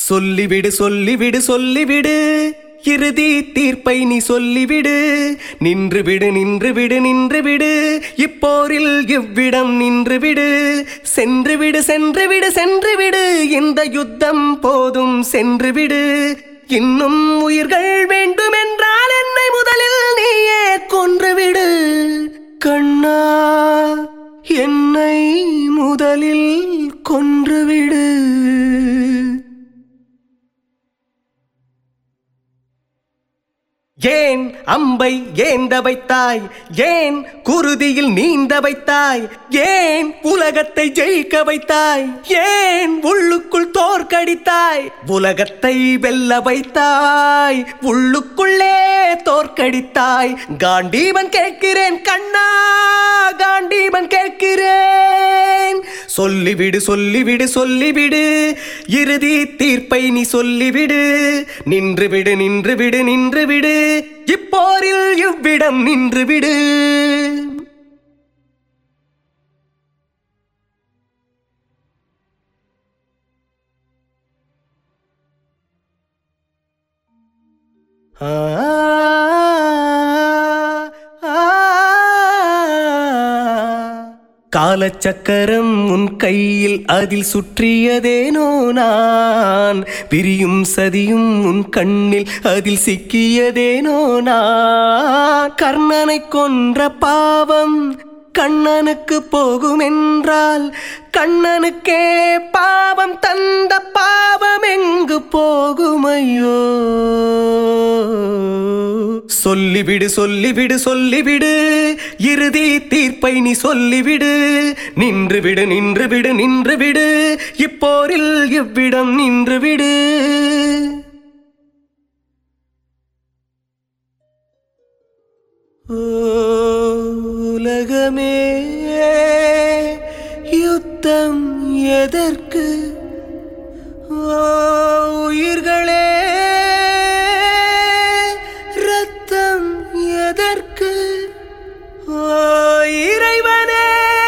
சொல்லிவிடு சொல்லிவிடு சொல்லிவிடு இறுதி தீர்ப்பை நீ சொல்லிவிடு நின்று விடு நின்று விடு நின்று விடு இப்போரில் இவ்விடம் நின்று விடு சென்று விடு சென்று விடு சென்று விடு இந்த யுத்தம் போதும் சென்று விடு இன்னும் உயிர்கள் வேண்டுமென்றால் என்னை முதலில் நீயே கொன்றுவிடு கண்ணா என்னை முதலில் கொன்றுவிடு ஏன் அம்பை ஏந்த வைத்தாய் ஏன் குருதியில் நீந்த வைத்தாய் ஏன் உலகத்தை ஜெயிக்க வைத்தாய் ஏன் உள்ளுக்குள் தோற்கடித்தாய் உலகத்தை வெல்ல வைத்தாய் உள்ளுக்குள்ளே தோற்கடித்தாய் காண்டீபன் கேட்கிறேன் கண்ணா காண்டீபன் கேட்கிறேன் சொல்லிவிடு சொல்லிவிடு சொல்லிவிடு இறுதி தீர்ப்பை நீ சொல்லிவிடு நின்று விடு நின்று விடு நின்று விடு இப்போரில் இவ்விடம் நின்று விடு ஆ காலச்சக்கரம் உன் கையில் அதில் சுற்றியதேனோ நான் பிரியும் சதியும் உன் கண்ணில் அதில் சிக்கியதேனோ நான் கர்ணனை கொன்ற பாவம் கண்ணனுக்கு போகும் என்றால் கண்ணனுக்கே பாவம் தந்த பாவம் எங்கு போகுமையோ சொல்லிவிடு சொல்லிவிடு சொல்லிவிடு இறுதி தீர்ப்பை நீ சொல்லிவிடு நின்று விடு நின்று விடு நின்று விடு இப்போரில் இவ்விடம் நின்று விடு ஓ, உலகமே யுத்தம் எதற்கு ஓ, உயிர்களே ரத்தம் எதற்கு ஓ இறைவனே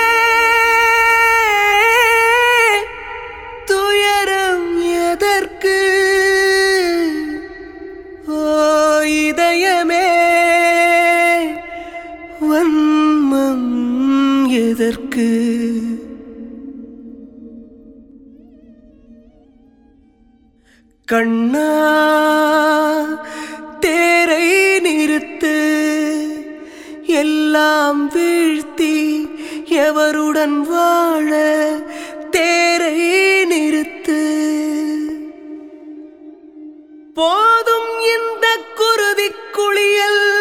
துயரம் எதற்கு ஓ இதயமே வன்மம் எதற்கு கண்ணா தேரை நிறுத்து எல்லாம் வீழ்த்தி எவருடன் வாழ தேரை நிறுத்து போதும் இந்த குருதி குளியல்